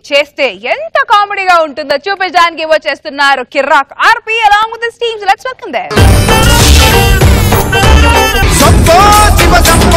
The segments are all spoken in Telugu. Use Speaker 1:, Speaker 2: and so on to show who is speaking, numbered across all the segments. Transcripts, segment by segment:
Speaker 1: చేస్తే ఎంత కామెడీగా ఉంటుందో చూపించడానికి వచ్చేస్తున్నారు Kiraak RP along with teams let's welcome there
Speaker 2: సంపో శివ సంపో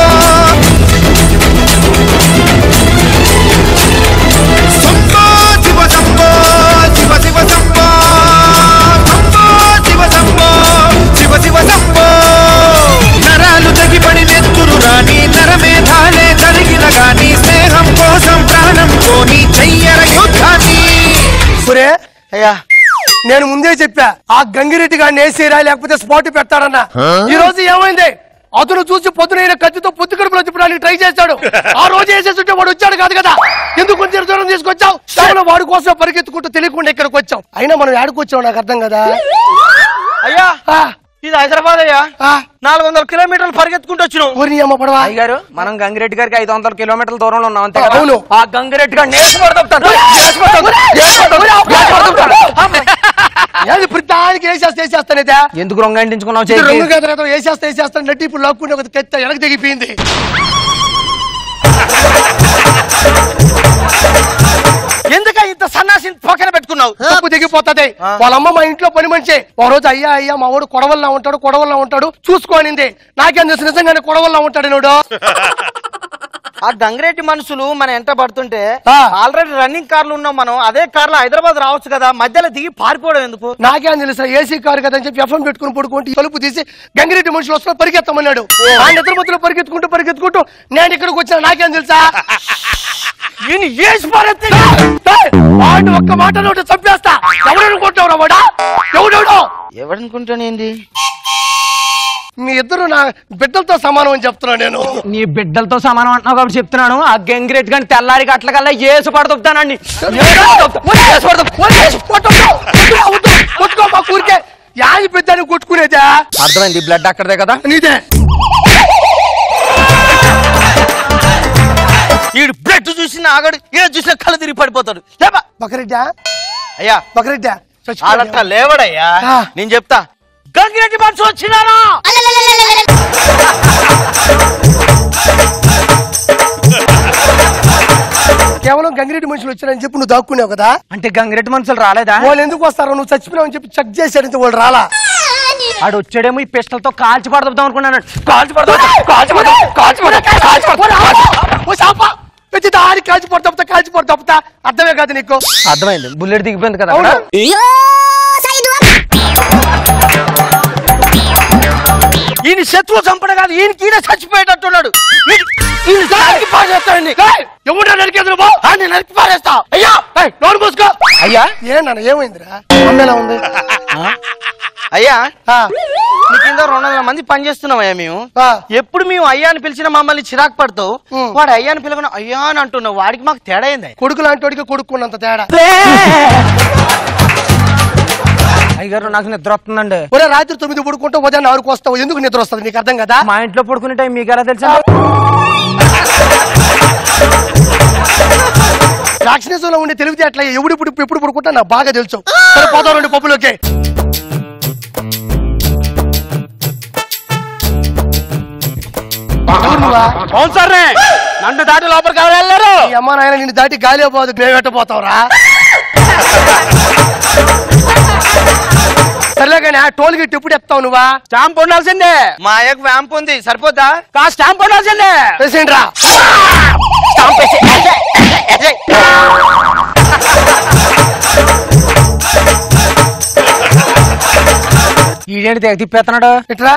Speaker 2: సంపో శివ సంపో శివ శివ సంపో సంపో శివ సంపో శివ శివ సంపో నరాలు తెగిపడి నెత్తురు రాని నరమేధాలే జరిగిన గాని స్నేహం కోసం ప్రాణం కోని చెయ్యర యుద్ధాన్ని
Speaker 3: ఒరే
Speaker 2: అయ్యా
Speaker 3: నేను ముందే చెప్పా ఆ గంగిరెడ్డి గారిని వేసేరా లేకపోతే స్పాట్ పెడతాడన్నా ఈ రోజు ఏమైంది అతను చూసి పొద్దునైన కత్తితో పొద్దు కడుపులో తిప్పడానికి ట్రై చేశాడు ఆ రోజు వేసేస్తుంటే వాడు వచ్చాడు కాదు కదా ఎందుకు కొంచెం దూరం తీసుకొచ్చావు కేవలం వాడి కోసం పరిగెత్తుకుంటూ తెలియకుండా ఇక్కడికి వచ్చాం అయినా మనం ఏడకు వచ్చావు నాకు అర్థం కదా
Speaker 4: అయ్యా
Speaker 3: ఆ,
Speaker 4: ఇది హైదరాబాద్ అయ్యా
Speaker 3: ఆ,
Speaker 4: నాలుగు వందల కిలోమీటర్లు పరిగెత్తుకుంటూ వచ్చినాం
Speaker 3: ఊరిని అమ్మ పడవా
Speaker 4: అయ్యగారు మనం గంగిరెడ్డి గారికి ఐదు వందల కిలోమీటర్ల దూరంలో ఉన్నాం అంతే కదా?
Speaker 3: అవును.
Speaker 4: ఆ గంగిరెడ్డి గారు నేర్చి పడతాడు నేర్చి పడతాడు, నేర్చి పడతాడు, నేర్చి పడతాడు.
Speaker 3: ఏది ప్రతిదానికి వేసేస్తా వేసేస్తానేదా
Speaker 4: ఎందుకు రొంగ అంటించుకున్నావు
Speaker 3: ఇది
Speaker 4: చేతికి?
Speaker 3: రంగు కదా వేసేస్తా వేసేస్తా నట్టి ఇప్పుడు లాక్కుంటే ఒక కత్తి వెనక్కి తెగిపోయింది
Speaker 4: ఎందుక ఇంత సన్నాసి పక్కన పెట్టుకున్నావు
Speaker 3: తప్పు దిగిపోతుంది వాళ్ళ అమ్మ మా ఇంట్లో పని మనిషి ఒక రోజు అయ్యా అయ్యా మా వాడు కొడవల్లా ఉంటాడు కొడవల్లా ఉంటాడు చూసుకోనింది నాకేం తెలుసు నిజంగానే కొడవల్లా ఉంటాడు నోడు
Speaker 4: ఆ గంగిరెడ్డి మనుషులు మన ఎంట పడుతుంటే
Speaker 3: ఆ.
Speaker 4: ఆల్రెడీ రన్నింగ్ కార్లు ఉన్నాం మనం అదే కార్లో హైదరాబాద్ రావచ్చు కదా మధ్యలో దిగి పారిపోవడం ఎందుకు
Speaker 3: నాకేం తెలుసా ఏసీ కారు కదా అని చెప్పి ఎఫ్ఎం పెట్టుకుని పడుకుంటే తలుపు తీసి గంగిరెడ్డి మనుషులు వస్తున్నా పరిగెత్తమన్నాడు ఆ నిద్ర మధ్యలో పరిగెత్తుకుంటూ పరిగెత్తుకుంటూ నేను ఇక్కడికి వచ్చిన నాకేం తెలుసా
Speaker 4: ఈయన ఏసి పారేస్తే
Speaker 3: ఏయ్, వాడిని ఒక్క మాట నోటి చంపేస్తా ఎవడనుకుంటావురా వాడా ఎవడెవడో
Speaker 4: ఎవడనుకుంటానేంది
Speaker 3: మీ ఇద్దరు నా బిడ్డలతో సమానం అని చెప్తున్నా నేను
Speaker 4: నీ బిడ్డలతో సమానం అంటున్నావు కాబట్టి చెప్తున్నాను ఆ గంగిరెడ్డి గాని తెల్లారి గట్ల కల్లా ఏసు పడదొప్తానండి
Speaker 3: కొట్టుకో మా ఊరికే యాది పెద్దని కొట్టుకునేదా
Speaker 4: అర్థమైంది బ్లడ్ అక్కడదే కదా
Speaker 3: నీదే
Speaker 4: ఈడు బ్లడ్ చూసిన ఆగడు ఈడ చూసిన కళ్ళు తిరిగి పడిపోతాడు లేపా
Speaker 3: బకరెడ్డా
Speaker 4: అయ్యా
Speaker 3: బకరెడ్డా
Speaker 4: ఆడట్లా లేవడయ్యా
Speaker 3: ఆ.
Speaker 4: నేను చెప్తా గంగిరెడ్డి మనిషి వచ్చినారా
Speaker 3: కేవలం గంగిరెడ్డి మనుషులు వచ్చారని చెప్పి నువ్వు దాక్కున్నావు కదా
Speaker 4: అంటే గంగిరెడ్డి మనుషులు రాలేదా
Speaker 3: వాళ్ళు ఎందుకు వస్తారో నువ్వు చచ్చిపోయావు అని చెప్పి చెక్ చేశారు ఇంత వాళ్ళు రాలా
Speaker 4: ఆడు వచ్చాడేమో ఈ పిస్టల్తో కాల్చి పడదాం అనుకున్నాను కాల్చి పడదాం కాల్చి పడదాం కాల్చి పడదాం కాల్చి పడదాం
Speaker 3: ఓ శాప ప్రతి దారి కాల్చి పొడి తప్పుతా కాల్చి పొడి తప్పుతా అర్థమే కాదు నీకు
Speaker 4: అర్థమైంది బుల్లెట్ దిగిపోయింది కదా
Speaker 3: అవును
Speaker 4: అక్కడ. ఈయన శత్రువు చంపడం కాదు ఈయనకి ఈయన చచ్చిపోయేటట్టున్నాడు ఈయన- ఈయన నరికి పారేస్తాడండి
Speaker 3: ఎవరు నరికేది నువ్వు
Speaker 4: ఆ, నేను నరికి పారేస్తా
Speaker 3: అయ్యా ఏయ్, నోరు మూసుకో
Speaker 4: అయ్యా
Speaker 3: ఏ నాన్న ఏమైందిరా అమ్మ ఎలా ఉంది
Speaker 4: అయ్యా
Speaker 3: ఆ,
Speaker 4: నీ కింద రెండు వందల మంది పనిచేస్తున్నామయ్యా మేము
Speaker 3: ఆ.
Speaker 4: ఎప్పుడు మేము అయ్యా అని పిలిచిన మమ్మల్ని చిరాకు పడతావు
Speaker 3: ఉం.
Speaker 4: వాడు అయ్యా అని పిలవను అయ్యా అని అంటున్నావు వాడికి మాకు తేడా ఏంది
Speaker 3: కొడుకు లాంటి వాడికి కొడుకున్నంత తేడా
Speaker 4: అయ్యగారు నాకు నిద్ర వస్తుందండి
Speaker 3: ఒరే రాత్రి తొమ్మిది పడుకుంటా ఉదయం ఆరుకు వస్తావు ఎందుకు నిద్ర వస్తుంది నీకు అర్థం కదా
Speaker 4: మా ఇంట్లో పడుకునే టైం మీకు ఎలా తెలుసా
Speaker 3: రాక్షణేశ్వరంలో ఉండే తెలివితే అట్లా ఎప్పుడు ఇప్పుడు ఎప్పుడు పడుకుంటా నాకు బాగా తెలుసు సరే పోతాం రెండు పప్పులోకి ఎవరు నువ్వా?
Speaker 4: అవును సార్ నన్ను దాటి లోపలికి ఎవరు వెళ్ళారు
Speaker 3: ఈ అమ్మ నాయన నిన్ను దాటి గాలి పోదు మేము పెట్టబోతావురా సర్లే కానీ ఆ టోల్ గేట్ ఎప్పుడు ఎత్తావు నువ్వా
Speaker 4: స్టాంప్ ఉండాల్సిందే మా అయ్యకు వ్యాంప్ ఉంది సరిపోద్దా కా స్టాంప్ ఉండాల్సిందే
Speaker 3: పేషెంట్ రా
Speaker 4: స్టాంప్ వేసి ఏసే, ఏసే, ఏసే. ఈడేంటి తెగ తిప్పేస్తున్నాడు
Speaker 3: ఇట్రా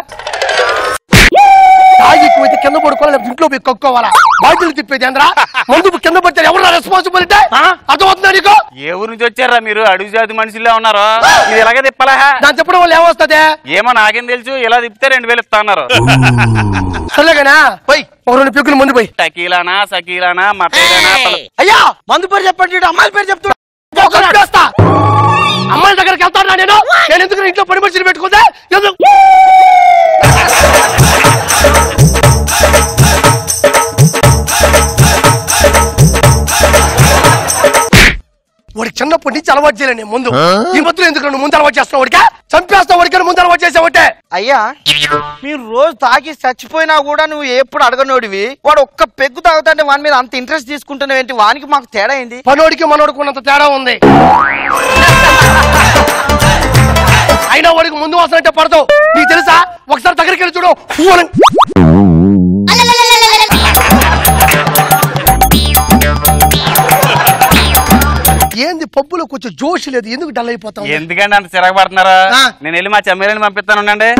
Speaker 3: తాగి ఎక్కువైతే కింద పడుకోవాలి లేకపోతే ఇంట్లో పోయి కక్కోవాలా బాధ్యులు తిప్పేది ఏంద్రా మందు కింద పడితే ఎవరు రెస్పాన్సిబిలిటీ అర్థమవుతుందా నీకు
Speaker 5: ఏ ఊరు నుంచి వచ్చారా మీరు అడుగు జాతి మనుషులే ఉన్నారు ఇది ఎలాగే తిప్పలా
Speaker 3: దాని చెప్పడం వల్ల ఏమొస్తుంది
Speaker 5: ఏమో నాకేం తెలుసు ఇలా తిప్పితే రెండు వేలు ఇస్తా అన్నారు
Speaker 3: సర్లే కానీ
Speaker 4: పోయి
Speaker 3: ఒక రెండు పిక్కులు ముందు పోయి
Speaker 5: టకీలానా సకీలానా మటేలానా తల-
Speaker 4: అయ్యా మందు పేరు చెప్పండి ఈడు అమ్మాయిల పేరు చెప్తున్నా
Speaker 3: ఒకరు చేస్తా అమ్మాయిల దగ్గరికి వెళ్తాను నేను నేను ఎందుకు ఇంట్లో పని మనిషిని పెట్టుకుందా ఎందుకు వాడికి చిన్న చిన్నప్పటి నుంచి అలవాటు చేయలేను నేను ముందు ఈ మధ్యలో ఎందుకు నువ్వు ముందు అలవాటు చేస్తున్నావు వాడికా చంపేస్తావు వాడికి ముందు అలవాటు చేసావంటే
Speaker 6: అయ్యా మీరు రోజు తాగి చచ్చిపోయినా కూడా నువ్వు ఎప్పుడు అడగనోడివి వాడు ఒక్క పెగ్గు తాగుతుంటే వాని మీద అంత ఇంట్రెస్ట్ తీసుకుంటున్నావు ఏంటి వానికి మాకు తేడా ఏంటి
Speaker 3: పనోడికి మనోడికి ఉన్నంత తేడా ఉంది అయినా వాడికి ముందు వాసన అంటే పడతావు నీకు తెలుసా ఒకసారి దగ్గరికి వెళ్ళి చూడు ఫూ అని. ఏంది పప్పులో కొంచెం జోష్ లేదు ఎందుకు డల్ అయిపోతావు
Speaker 5: ఎందుకండి అంత చిరగబడుతున్నారా
Speaker 3: ఆ.
Speaker 5: నేను వెళ్ళి మా చెమ్మేలని పంపిస్తాను ఉండండి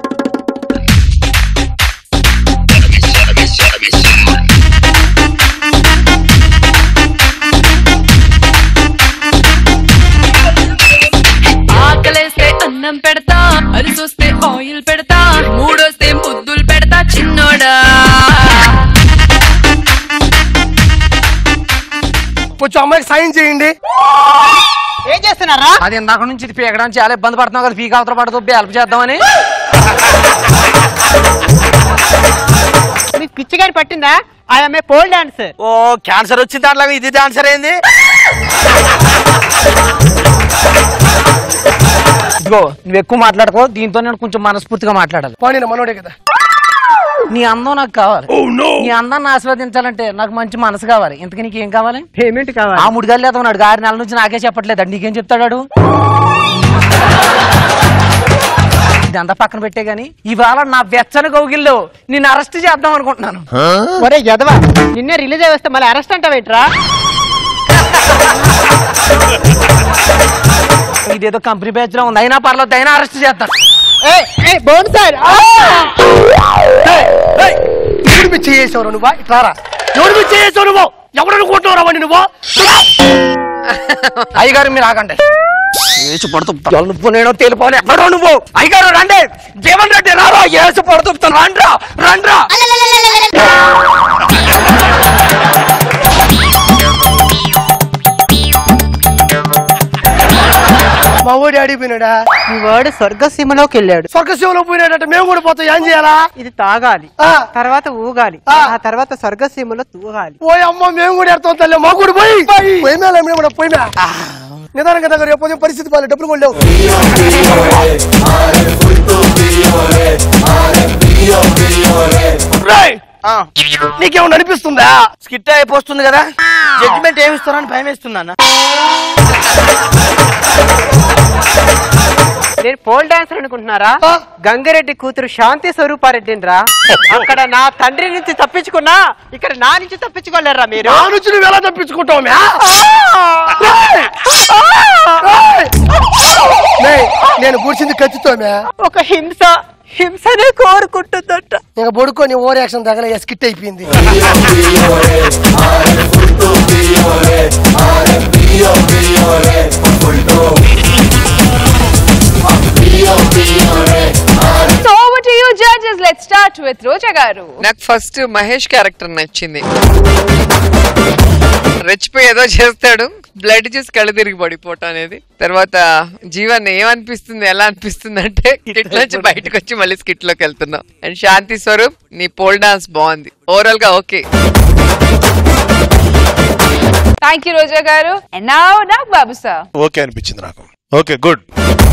Speaker 7: ఆకలేస్తే అన్నం పెడతా అరిసొస్తే ఆయిల్ పెడతా మూడొస్తే ముద్దులు పెడతా చిన్నోడా
Speaker 3: కొంచెం అమ్మాయికి సాయం చేయండి
Speaker 6: ఏం చేస్తున్నారా
Speaker 4: అది ఇందాక నుంచి ఇది పీకడానికి చాలా ఇబ్బంది పడుతున్నావు కదా పీక అవతల పడదు హెల్ప్ చేద్దామని
Speaker 8: మీకు పిచ్చి గారి పట్టిందా ఆమె పోల్ డాన్స్
Speaker 6: ఓ క్యాన్సర్ వచ్చింది దాంట్లో ఇది డాన్సర్ ఏంది
Speaker 4: ఇదిగో నువ్వు ఎక్కువ మాట్లాడుకో దీంతో నేను కొంచెం మనస్ఫూర్తిగా మాట్లాడాలి
Speaker 3: పోనీ మనోడే కదా
Speaker 4: నీ అందం నాకు కావాలి నీ అందాన్ని ఆస్వాదించాలంటే నాకు మంచి మనసు కావాలి ఇంతకీ నీకు ఏం కావాలి
Speaker 8: పేమెంట్ కావాలి
Speaker 4: ఆ ముడిగాలి లేదా ఉన్నాడు ఆరు నెలల నుంచి నాకే చెప్పట్లేదు నీకేం చెప్తాడు వాడు? ఇదంతా పక్కన పెట్టే గాని ఇవాళ నా వెచ్చని కౌగిల్లో నిన్ను అరెస్ట్ చేద్దాం అనుకుంటున్నాను
Speaker 8: ఒరే యదవా నిన్నే రిలీజ్ అయ్యి వస్తే మళ్ళీ అరెస్ట్ అంటావేంట్రా
Speaker 4: ఇదేదో కంపెనీ బ్యాచ్ లో ఉంది అయినా పర్లేదు అయినా అరెస్ట్ చేస్తాను
Speaker 8: బోన్ సార్
Speaker 3: ఏయ్, ఏయ్, ఎవడు మీద చేసావు నువ్వు ఇట్లారా ఎవడు మీద చేసావు నువ్వు ఎవరు అనుకుంటున్నావు వాడిని నువ్వు
Speaker 4: అయ్యగారు మీరు ఆగండి ఏసు పడుతూ నువ్వు నేను తేలిపోలే ఎక్కడో నువ్వు అయ్యగారు రండి జీవన్ రెడ్డి రారా ఏసు పడుతుంటాను రండ్రా రండ్రా
Speaker 3: మా ఊడి అడిగిపోయినాడా
Speaker 8: ఈ వాడు స్వర్గసీమలోకి వెళ్ళాడు
Speaker 3: స్వర్గశివలో పోయినాడట మేము కూడా పోతాం ఏం చేయాలా
Speaker 8: ఇది తాగాలి
Speaker 3: ఆ.
Speaker 8: తర్వాత ఊగాలి
Speaker 3: ఆ.
Speaker 8: ఆ తర్వాత స్వర్గసీమలో తూగాలి
Speaker 3: పోయి అమ్మ మేము కూడా ఎడతాం తల్లి మా కూడా పోయి పోయి మేలే మేము కూడా పోయి మే నిదానంగా దగ్గర ఎప్పుడు పరిస్థితి బాగాలేదు డబ్బులు కూడా లేవు రేయ్,
Speaker 6: ఆ,
Speaker 3: నీకేమన్నా అనిపిస్తుందా
Speaker 6: స్కిట్ అయిపోతుంది కదా జడ్జిమెంట్ ఏమి ఇస్తారని భయం వేస్తుందన్న
Speaker 8: నేను పోల్ డాన్సర్ అనుకుంటున్నారా
Speaker 3: ఆ.
Speaker 8: గంగిరెడ్డి కూతురు శాంతి స్వరూపారెడ్డిని రా అక్కడ నా తండ్రి నుంచి తప్పించుకున్నా ఇక్కడ నా నుంచి తప్పించుకోలేరా మీరు
Speaker 3: నా నుంచి నువ్వు ఎలా తప్పించుకుంటావు మ్యా? రేయ్! రేయ్! రేయ్, నేను కూర్చుంది కత్తితో మ్యా
Speaker 8: ఒక హింస హింసనే కోరుకుంటుందట
Speaker 3: ఇంకా బొడుకొని ఓవర్ యాక్షన్ తగల స్కిట్ అయిపోయింది
Speaker 1: so over to you judges let's start with Roja garu
Speaker 9: నాకు ఫస్ట్ మహేష్ క్యారెక్టర్ నచ్చింది రెచ్చిపోయి ఏదో చేస్తాడు బ్లడ్ చూసి కళ్ళు తిరిగి పడిపోవటం అనేది తర్వాత జీవన్ ఏమనిపిస్తుంది ఎలా అనిపిస్తుంది అంటే కిట్ నుంచి బయటకు వచ్చి మళ్ళీ స్కిట్ లోకి వెళ్తున్నాం అండ్ శాంతి స్వరూప్ నీ పోల్ డాన్స్ బాగుంది ఓవరాల్ గా okay
Speaker 1: thank you Roja garu and now Nag Babu sir
Speaker 2: okay అనిపించింది నాకు ఓకే గుడ్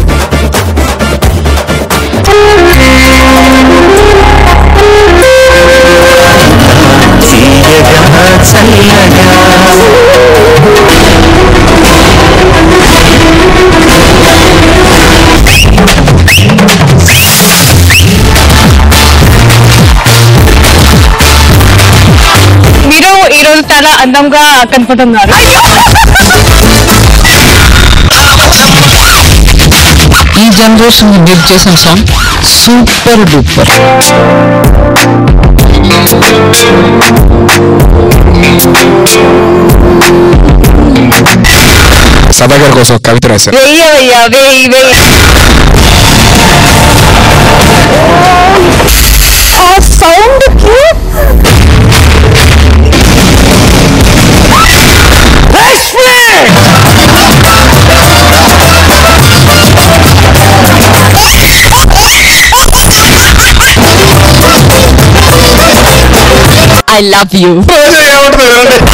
Speaker 7: మీరు ఈ రోజు చాలా అందంగా కనపడుతున్నారు
Speaker 10: ఈ జనరేషన్ మీరు చేసిన సాంగ్ సూపర్ డూపర్ సభ గారి కోసం ఒక కవిత రాశారు
Speaker 7: వెయ్యవయ్యా వెయ్యి వెయ్యి ఆ సౌండ్ కి ఐ లవ్ యూ
Speaker 2: ఏమంటుంది